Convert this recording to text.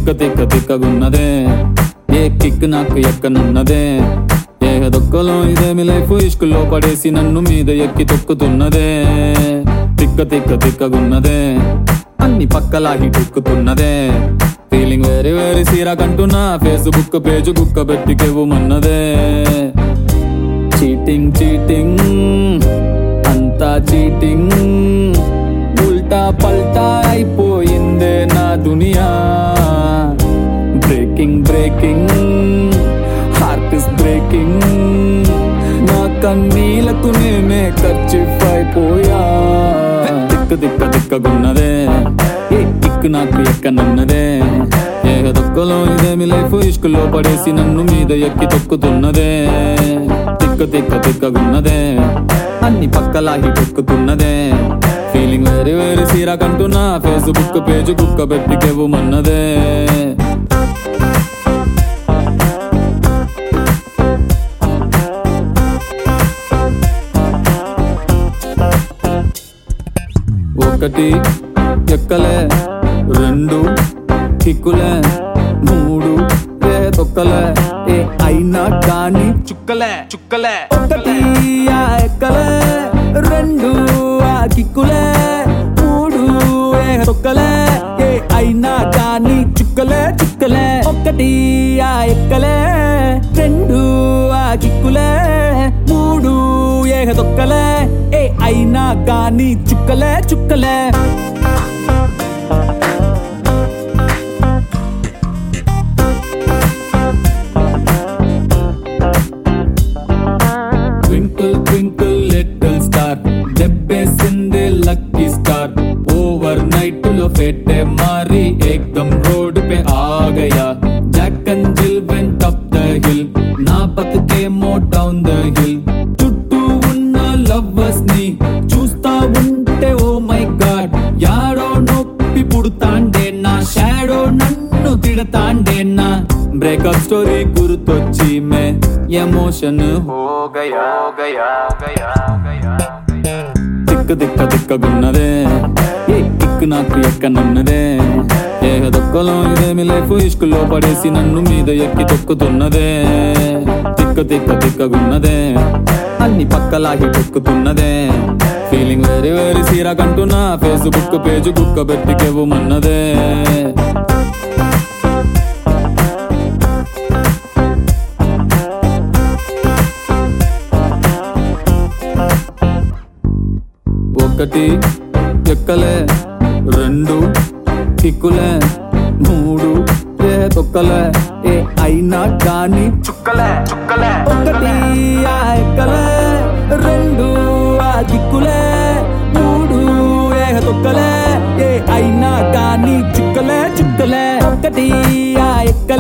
తిక్క తిక్క తిక్కగున్నదే ఏ కిక్ నాకు ఎక్కనున్నదే ఏ దొక్కలో ఇదేమి లైఫ్ ఇష్కుల్లో పడేసి నన్ను మీద ఎక్కి తొక్కుతున్నదే తిక్క తిక్క తిక్కగున్నదే అన్ని పక్కలా హిటుక్కుతున్నదే ఫీలింగ్ వెరీ వెరీ సీరా కంటున్నా ఫేస్బుక్ పేజ్ కుక్క పెట్టికెవ్వమన్నదే చీటింగ్ చీటింగ్ అంతా చీటింగ్ ఉల్టా పల్టా అయిపోయిందే నా దునియా breaking breaking heart is breaking నా కన్నీలకు నేనే ఖర్చిఫ్ అయిపోయా దిక్క దిక్క దిక్కగున్నదే ఏ కిక్ నాకు ఎక్కనున్నదే ఏ దొక్కలో ఇదేమి లైఫ్ ఇష్కుల్లో పడేసి నన్ను మీద ఎక్కి తొక్కుతున్నదే తిక్క తిక్క తిక్కగున్నదే అన్ని పక్కలా హిటెక్కుతున్నదే ఫీలింగ్ వెరీ వెరీ సీరా కంటున్నా ఫేస్బుక్ పేజ్ కుక్క పెట్టికెవ్వమన్నదే ఒకటి ఎక్కలే రెండు కిక్కులే మూడు ఏ తొక్కలే ఏ అయినా కానీ చుక్కలే చుక్కలే ఒకటి ఆ ఎక్కలే రెండు ఆ కిక్కులే మూడు ఏ తొక్కలే ఏ అయినా కానీ చుక్కలే చుక్కలే ఒకటి ఆ ఎక్కలే రెండు ఆ కిక్కులే మూడు ఏ తొక్కలే ఏ అయినా కానీ చుక్కలే చుక్కలే ట్వింకిల్ ట్వింకిల్ లిటిల్ స్టార్ దెబ్బేసింది లక్కీ స్టార్ ఓవర్ నైట్ లో ఫెట్టే మారి ఏకదం రోడ్ पे आ गया Jack and Jill went up the hill నా బతుకేమో డౌన్ ద హిల్ చుట్టూ ఉన్న లవ్వర్స్ ని చూస్తా ఉంటే ఓ మై గాడ్ యాడో నొప్పి పుడుతాండే నా షాడో నన్ను తిడతాండే నా బ్రేకప్ స్టోరీ గుర్తొచ్చి మే ఎమోషన్ ఓ గయా గయా గయా గయా తిక్క తిక్క తిక్కగున్నదే ఏ కిక్ నాకు ఎక్కనున్నదే ఏ దొక్కలో ఇదేమి లైఫ్ ఇష్కుల్లో పడేసి నన్ను మీద ఎక్కి తొక్కుతున్నదే తిక్క తిక్క తిక్కగున్నదే అన్ని పక్కలా హిటెక్కుతున్నదే ఫీలింగ్ వెరీ వెరీ సీరా కంటున్నా ఫేస్బుక్ పేజ్ కుక్క పెట్టికెవ్వమన్నదే ఒకటి ఎక్కలే రెండు కిక్కులే మూడు ఏ తొక్కలే ఏ అయినా కానీ చుక్కలే చుక్కలే ఒకటి ఆ ఎక్కలే రెండు ఆ కిక్కులే మూడు ఏ తొక్కలే ఏ అయినా కానీ చుక్కలే చుక్కలే ఒకటి ఆ ఎక్కలే